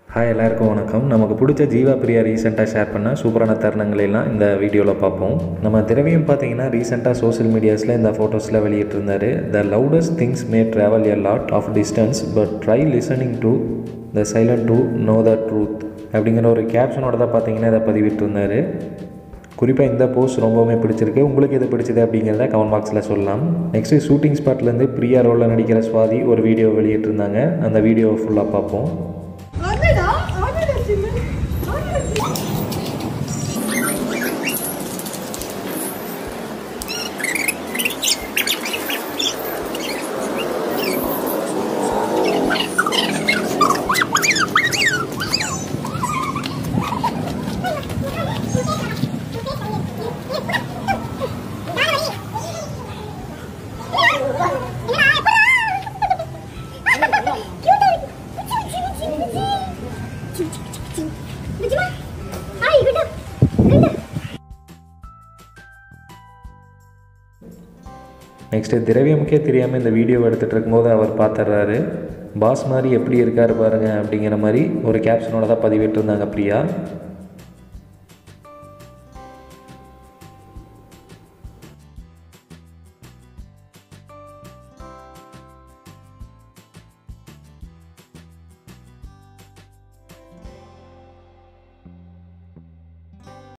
hi எல்லாருக்கும் வணக்கம் நமக்கு பிடிச்ச ஜீவா பிரியா ரீசெண்டாக ஷேர் பண்ண சூப்பரான தருணங்களை எல்லாம் இந்த வீடியோவில் பார்ப்போம் நம்ம திரவியம் பார்த்தீங்கன்னா ரீசெண்டாக சோஷியல் மீடியாஸில் இந்த ஃபோட்டோஸில் வெளியிட்டிருந்தார் the loudest things may travel a lot of distance but try listening to the silent to know the truth அப்படிங்கிற ஒரு கேப்ஷனோட தான் பார்த்தீங்கன்னா இதை பதிவிட்டிருந்தார் குறிப்பாக இந்த போஸ்ட் ரொம்பவுமே பிடிச்சிருக்கு உங்களுக்கு எது பிடிச்சது அப்படிங்கிறத கமெண்ட் பாக்ஸில் சொல்லலாம் நெக்ஸ்ட்டு ஷூட்டிங் ஸ்பாட்லேருந்து பிரியா ரோலில் நடிக்கிற சுவாதி ஒரு வீடியோ வெளியிட்டிருந்தாங்க அந்த வீடியோவை ஃபுல்லாக பார்ப்போம் அடடா அடடா சின்ன அடடா நெக்ஸ்ட்டு திரவியமுக்கே தெரியாமல் இந்த வீடியோ எடுத்துகிட்டு இருக்கும்போது அவர் பார்த்துட்றாரு பாஸ் மாதிரி எப்படி இருக்காரு பாருங்க அப்படிங்கிற மாதிரி ஒரு கேப்ஷனோட தான் பதிவிட்டிருந்தாங்க பிரியா